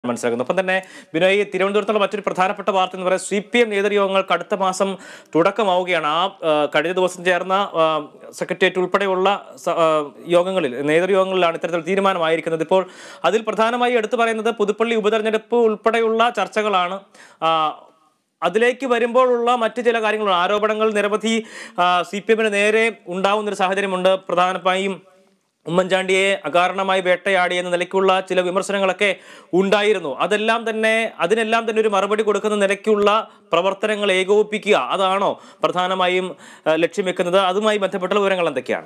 മനസ്സിലാക്കുന്നു ഒപ്പം തന്നെ ബിനോയ് തിരുവനന്തപുരത്തുള്ള മറ്റൊരു പ്രധാനപ്പെട്ട വാർത്ത എന്ന് പറയുന്നത് സി പി എം നേതൃയോഗങ്ങൾക്ക് അടുത്ത മാസം തുടക്കമാവുകയാണ് ആ ആ, കഴിഞ്ഞ ദിവസം ചേർന്ന ആ, സെക്രട്ടേറിയറ്റ് ഉൾപ്പെടെയുള്ള സ- ആ, യോഗങ്ങളിൽ നേതൃയോഗങ്ങളിലാണ് ഇത്തരത്തിൽ തീരുമാനമായിരിക്കുന്നത് ഇപ്പോൾ അതിൽ പ്രധാനമായി എടുത്തു പറയുന്നത് പുതുപ്പള്ളി ഉപതെരഞ്ഞെടുപ്പ് ഉൾപ്പെടെയുള്ള ചർച്ചകളാണ് ആ, അതിലേക്ക് വരുമ്പോഴുള്ള മറ്റ് ചില കാര്യങ്ങളുണ്ട് ആരോപണങ്ങൾ നിരവധി സി പി എമ്മിന് നേരെ ഉണ്ടാവുന്ന ഒരു സാഹചര്യമുണ്ട് പ്രധാനമായും ഉമ്മൻചാണ്ടിയെ അകാരണമായി വേട്ടയാടി എന്ന നിലയ്ക്കുള്ള ചില വിമർശനങ്ങളൊക്കെ ഉണ്ടായിരുന്നു അതെല്ലാം തന്നെ അതിനെല്ലാം തന്നെ ഒരു മറുപടി കൊടുക്കുന്ന നിലയ്ക്കുള്ള പ്രവർത്തനങ്ങൾ ഏകോപിപ്പിക്കുക അതാണോ പ്രധാനമായും ആ, ലക്ഷ്യം വെക്കുന്നത് അതുമായി ബന്ധപ്പെട്ട വിവരങ്ങൾ എന്തൊക്കെയാണ്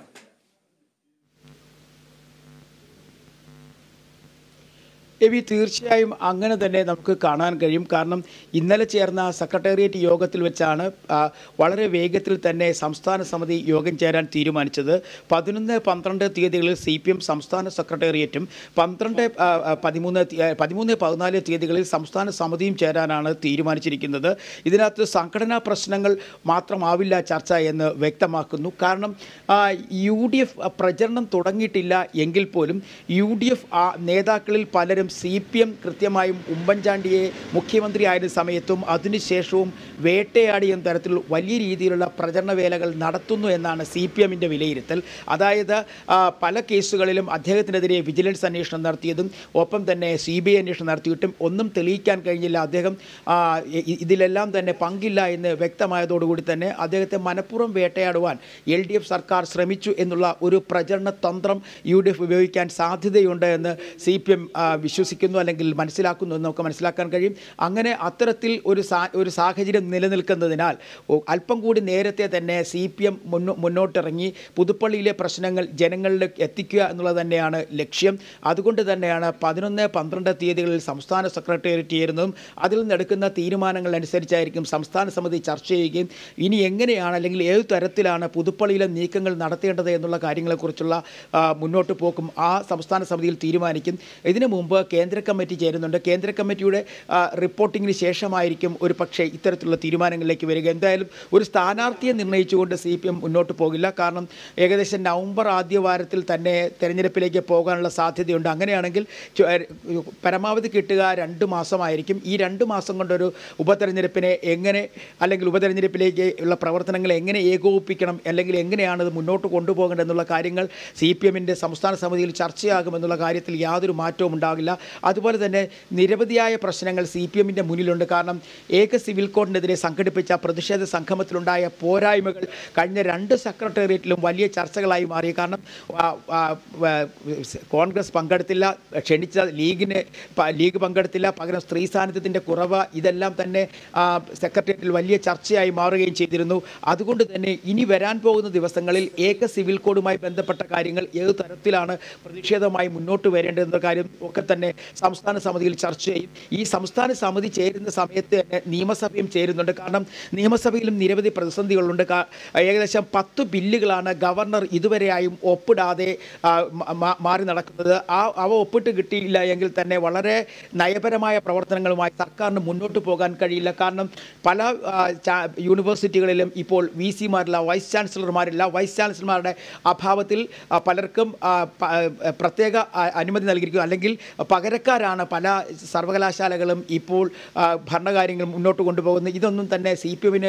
എവി തീർച്ചയായും അങ്ങനെ തന്നെ നമുക്ക് കാണാൻ കഴിയും കാരണം ഇന്നലെ ചേർന്ന സെക്രട്ടേറിയറ്റ് യോഗത്തിൽ വെച്ചാണ് ആ, വളരെ വേഗത്തിൽ തന്നെ സംസ്ഥാന സമിതി യോഗം ചേരാൻ തീരുമാനിച്ചത് പതിനൊന്ന് പന്ത്രണ്ട് തീയതികളിൽ സി പി എം സംസ്ഥാന സെക്രട്ടേറിയറ്റും പന്ത്രണ്ട് ആ, ആ, പതിമൂന്ന് തീ- ആ, പതിമൂന്ന് പതിനാല് തീയതികളിൽ സംസ്ഥാന സമിതിയും ചേരാനാണ് തീരുമാനിച്ചിരിക്കുന്നത് ഇതിനകത്ത് സംഘടനാ പ്രശ്നങ്ങൾ മാത്രമാവില്ല ചർച്ച എന്ന് വ്യക്തമാക്കുന്നു കാരണം ആ, യു ഡി എഫ് പ്രചരണം തുടങ്ങിയിട്ടില്ല എങ്കിൽ പോലും യു ഡി എഫ് നേതാക്കളിൽ പലരും സി പി എം കൃത്യമായും ഉമ്മൻചാണ്ടിയെ മുഖ്യമന്ത്രിയായിരുന്ന സമയത്തും അതിനുശേഷവും വേട്ടയാടിയ തരത്തിൽ വലിയ രീതിയിലുള്ള പ്രചരണ വേലകൾ നടത്തുന്നു എന്നാണ് സി പി എമ്മിൻ്റെ വിലയിരുത്തൽ അതായത് ആ, പല കേസുകളിലും അദ്ദേഹത്തിനെതിരെ വിജിലൻസ് അന്വേഷണം നടത്തിയതും ഒപ്പം തന്നെ സി ബി ഐ അന്വേഷണം നടത്തിയിട്ടും ഒന്നും തെളിയിക്കാൻ കഴിഞ്ഞില്ല അദ്ദേഹം ആ, ഇ- ഇതിലെല്ലാം തന്നെ പങ്കില്ല എന്ന് വ്യക്തമായതോടുകൂടി തന്നെ അദ്ദേഹത്തെ മനഃപൂർവ്വം വേട്ടയാടുവാൻ എൽ ഡി എഫ് സർക്കാർ ശ്രമിച്ചു എന്നുള്ള ഒരു പ്രചരണ തന്ത്രം യു ഡി എഫ് ഉപയോഗിക്കാൻ സാധ്യതയുണ്ട് എന്ന് സി പി എം വിശ്വസിക്കുന്നു അല്ലെങ്കിൽ മനസ്സിലാക്കുന്നു എന്ന് നമുക്ക് മനസ്സിലാക്കാൻ കഴിയും അങ്ങനെ അത്തരത്തിൽ ഒരു സാ ഒരു സാഹചര്യം നിലനിൽക്കുന്നതിനാൽ ഓ, അല്പം കൂടി നേരത്തെ തന്നെ സി പി എം മുന്നോ മുന്നോട്ടിറങ്ങി പുതുപ്പള്ളിയിലെ പ്രശ്നങ്ങൾ ജനങ്ങളിലേക്ക് എത്തിക്കുക എന്നുള്ളത് തന്നെയാണ് ലക്ഷ്യം അതുകൊണ്ട് തന്നെയാണ് പതിനൊന്ന് പന്ത്രണ്ട് തീയതികളിൽ സംസ്ഥാന സെക്രട്ടേറിയറ്റ് ചേരുന്നതും അതിൽ നിന്നെടുക്കുന്ന തീരുമാനങ്ങൾ അനുസരിച്ചായിരിക്കും സംസ്ഥാന സമിതി ചർച്ച ചെയ്യുകയും ഇനി എങ്ങനെയാണ് അല്ലെങ്കിൽ ഏത് തരത്തിലാണ് പുതുപ്പള്ളിയിലെ നീക്കങ്ങൾ നടത്തേണ്ടത് എന്നുള്ള കാര്യങ്ങളെക്കുറിച്ചുള്ള ആ, മുന്നോട്ട് പോക്കും ആ സംസ്ഥാന സമിതിയിൽ തീരുമാനിക്കും ഇതിനു മുമ്പ് കേന്ദ്ര കമ്മിറ്റി ചേരുന്നുണ്ട് കേന്ദ്ര കമ്മിറ്റിയുടെ ആ, റിപ്പോർട്ടിങ്ങിന് ശേഷമായിരിക്കും ഒരു പക്ഷേ ഇത്തരത്തിലുള്ള തീരുമാനങ്ങളിലേക്ക് വരിക എന്തായാലും ഒരു സ്ഥാനാർത്ഥിയെ നിർണ്ണയിച്ചുകൊണ്ട് സി പി എം മുന്നോട്ട് പോകില്ല കാരണം ഏകദേശം നവംബർ ആദ്യ വാരത്തിൽ തന്നെ തെരഞ്ഞെടുപ്പിലേക്ക് പോകാനുള്ള സാധ്യതയുണ്ട് അങ്ങനെയാണെങ്കിൽ ചു- ഏ, പരമാവധി കിട്ടുക രണ്ട് മാസമായിരിക്കും ഈ രണ്ട് മാസം കൊണ്ടൊരു ഉപതെരഞ്ഞെടുപ്പിനെ എങ്ങനെ അല്ലെങ്കിൽ ഉപതെരഞ്ഞെടുപ്പിലേക്ക് ഉള്ള പ്രവർത്തനങ്ങൾ എങ്ങനെ ഏകോപിപ്പിക്കണം അല്ലെങ്കിൽ എങ്ങനെയാണ് ഇത് മുന്നോട്ട് കൊണ്ടുപോകേണ്ടത് എന്നുള്ള കാര്യങ്ങൾ സി പി എമ്മിൻ്റെ സംസ്ഥാന സമിതിയിൽ ചർച്ചയാകുമെന്നുള്ള കാര്യത്തിൽ യാതൊരു മാറ്റവും ഉണ്ടാകില്ല അതുപോലെ തന്നെ നിരവധിയായ പ്രശ്നങ്ങൾ സി പി എമ്മിൻ്റെ മുന്നിലുണ്ട് കാരണം ഏക സിവിൽ കോഡിനെതിരെ സംഘടിപ്പിച്ച പ്രതിഷേധ സംഗമത്തിലുണ്ടായ പോരായ്മകൾ കഴിഞ്ഞ രണ്ട് സെക്രട്ടേറിയറ്റിലും വലിയ ചർച്ചകളായി മാറി കാരണം ആ, ആ, ആ, കോൺഗ്രസ് പങ്കെടുത്തില്ല ക്ഷണിച്ച ലീഗിന് പ- ലീഗ് പങ്കെടുത്തില്ല പകരം സ്ത്രീ സാന്നിധ്യത്തിൻ്റെ കുറവ് ഇതെല്ലാം തന്നെ ആ, സെക്രട്ടേറിയറ്റിൽ വലിയ ചർച്ചയായി മാറുകയും ചെയ്തിരുന്നു അതുകൊണ്ട് തന്നെ ഇനി വരാൻ പോകുന്ന ദിവസങ്ങളിൽ ഏക സിവിൽ കോഡുമായി ബന്ധപ്പെട്ട കാര്യങ്ങൾ ഏത് തരത്തിലാണ് പ്രതിഷേധമായി മുന്നോട്ട് വരേണ്ടതെന്ന കാര്യം ഒക്കെ തന്നെ സംസ്ഥാന സമിതിയിൽ ചർച്ച ചെയ്യും ഈ സംസ്ഥാന സമിതി ചേരുന്ന സമയത്ത് തന്നെ നിയമസഭയും ചേരുന്നുണ്ട് കാരണം നിയമസഭയിലും നിരവധി പ്രതിസന്ധികളുണ്ട് കാ- ഏകദേശം പത്ത് ബില്ലുകളാണ് ഗവർണർ ഇതുവരെയായും ഒപ്പിടാതെ ആ, മ- മ- മാറി നടക്കുന്നത് ആ അവ ഒപ്പിട്ട് കിട്ടിയില്ല എങ്കിൽ തന്നെ വളരെ നയപരമായ പ്രവർത്തനങ്ങളുമായി സർക്കാരിന് മുന്നോട്ട് പോകാൻ കഴിയില്ല കാരണം പല ആ, ചാ- യൂണിവേഴ്സിറ്റികളിലും ഇപ്പോൾ വി സിമാരില്ല വൈസ് ചാൻസലർമാരില്ല വൈസ് ചാൻസലർമാരുടെ അഭാവത്തിൽ ആ, പലർക്കും ആ, പ- ആ, പ്രത്യേക ആ, അനുമതി നൽകിയിരിക്കുന്നു അല്ലെങ്കിൽ പകരക്കാരാണ് പല സർവകലാശാലകളും ഇപ്പോൾ ആ, ഭരണകാര്യങ്ങൾ മുന്നോട്ട് കൊണ്ടുപോകുന്നത് ഇതൊന്നും തന്നെ സി പി എമ്മിന്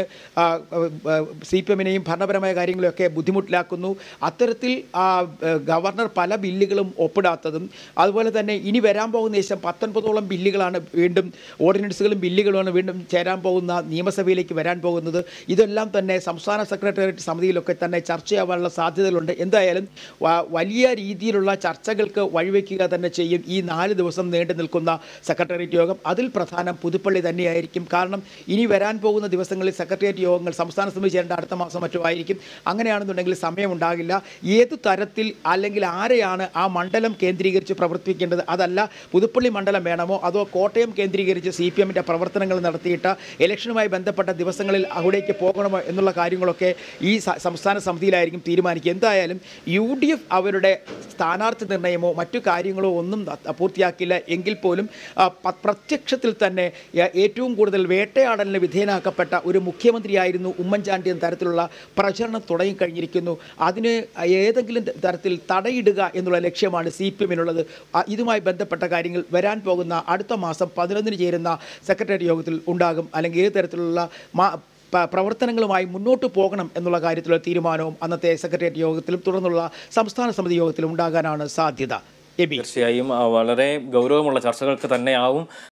സി പി എമ്മിനെയും ഭരണപരമായ കാര്യങ്ങളെയൊക്കെ ബുദ്ധിമുട്ടിലാക്കുന്നു അത്തരത്തിൽ ആ, ഏ, ഗവർണർ പല ബില്ലുകളും ഒപ്പിടാത്തതും അതുപോലെ തന്നെ ഇനി വരാൻ പോകുന്ന ശേഷം പത്തൊൻപതോളം ബില്ലുകളാണ് വീണ്ടും ഓർഡിനൻസുകളും ബില്ലുകളുമാണ് വീണ്ടും ചേരാൻ പോകുന്ന നിയമസഭയിലേക്ക് വരാൻ പോകുന്നത് ഇതെല്ലാം തന്നെ സംസ്ഥാന സെക്രട്ടേറിയറ്റ് സമിതിയിലൊക്കെ തന്നെ ചർച്ചയാവാനുള്ള സാധ്യതകളുണ്ട് എന്തായാലും വ- വലിയ രീതിയിലുള്ള ചർച്ചകൾക്ക് വഴിവെക്കുക തന്നെ ചെയ്യും ഈ നാല് ദിവസം നീണ്ടു നിൽക്കുന്ന സെക്രട്ടേറിയറ്റ് യോഗം അതിൽ പ്രധാനം പുതുപ്പള്ളി തന്നെയായിരിക്കും കാരണം ഇനി വരാൻ പോകുന്ന ദിവസങ്ങളിൽ സെക്രട്ടേറിയറ്റ് യോഗങ്ങൾ സംസ്ഥാന സമിതി ചേരേണ്ട അടുത്ത മാസം മറ്റോ ആയിരിക്കും അങ്ങനെയാണെന്നുണ്ടെങ്കിൽ സമയമുണ്ടാകില്ല ഏത് തരത്തിൽ അല്ലെങ്കിൽ ആരെയാണ് ആ മണ്ഡലം കേന്ദ്രീകരിച്ച് പ്രവർത്തിക്കേണ്ടത് അതല്ല പുതുപ്പള്ളി മണ്ഡലം വേണമോ അതോ കോട്ടയം കേന്ദ്രീകരിച്ച് സി പി എമ്മിൻ്റെ പ്രവർത്തനങ്ങൾ നടത്തിയിട്ട് ഇലക്ഷനുമായി ബന്ധപ്പെട്ട ദിവസങ്ങളിൽ അവിടേക്ക് പോകണമോ എന്നുള്ള കാര്യങ്ങളൊക്കെ ഈ സ- സംസ്ഥാന സമിതിയിലായിരിക്കും തീരുമാനിക്കുക എന്തായാലും യു ഡി എഫ് അവരുടെ സ്ഥാനാർത്ഥി നിർണയമോ മറ്റു കാര്യങ്ങളോ ഒന്നും ത- പൂർത്തിയാക്കി പൂർത്തിയാക്കില്ല എങ്കിൽ പോലും ആ, പ- പ്രത്യക്ഷത്തിൽ തന്നെ ആ, ഏറ്റവും കൂടുതൽ വേട്ടയാടലിന് വിധേയനാക്കപ്പെട്ട ഒരു മുഖ്യമന്ത്രിയായിരുന്നു ഉമ്മൻചാണ്ടി എന്ന തരത്തിലുള്ള പ്രചരണം തുടങ്ങിക്കഴിഞ്ഞിരിക്കുന്നു അതിന് ഏതെങ്കിലും ത- തരത്തിൽ തടയിടുക എന്നുള്ള ലക്ഷ്യമാണ് സി പി എമ്മിനുള്ളത് ഇതുമായി ബന്ധപ്പെട്ട കാര്യങ്ങൾ വരാൻ പോകുന്ന അടുത്ത മാസം പതിനൊന്നിന് ചേരുന്ന സെക്രട്ടേറിയറ്റ് യോഗത്തിൽ ഉണ്ടാകും അല്ലെങ്കിൽ ഏത് തരത്തിലുള്ള മാ പ- പ്രവർത്തനങ്ങളുമായി മുന്നോട്ട് പോകണം എന്നുള്ള കാര്യത്തിലുള്ള തീരുമാനവും അന്നത്തെ സെക്രട്ടേറിയറ്റ് യോഗത്തിലും തുടർന്നുള്ള സംസ്ഥാന സമിതി യോഗത്തിലും ഉണ്ടാകാനാണ് സാധ്യത എബി തീർച്ചയായും ആ, വളരെ ഗൗരവമുള്ള ചർച്ചകൾക്ക് തന്നെയാവും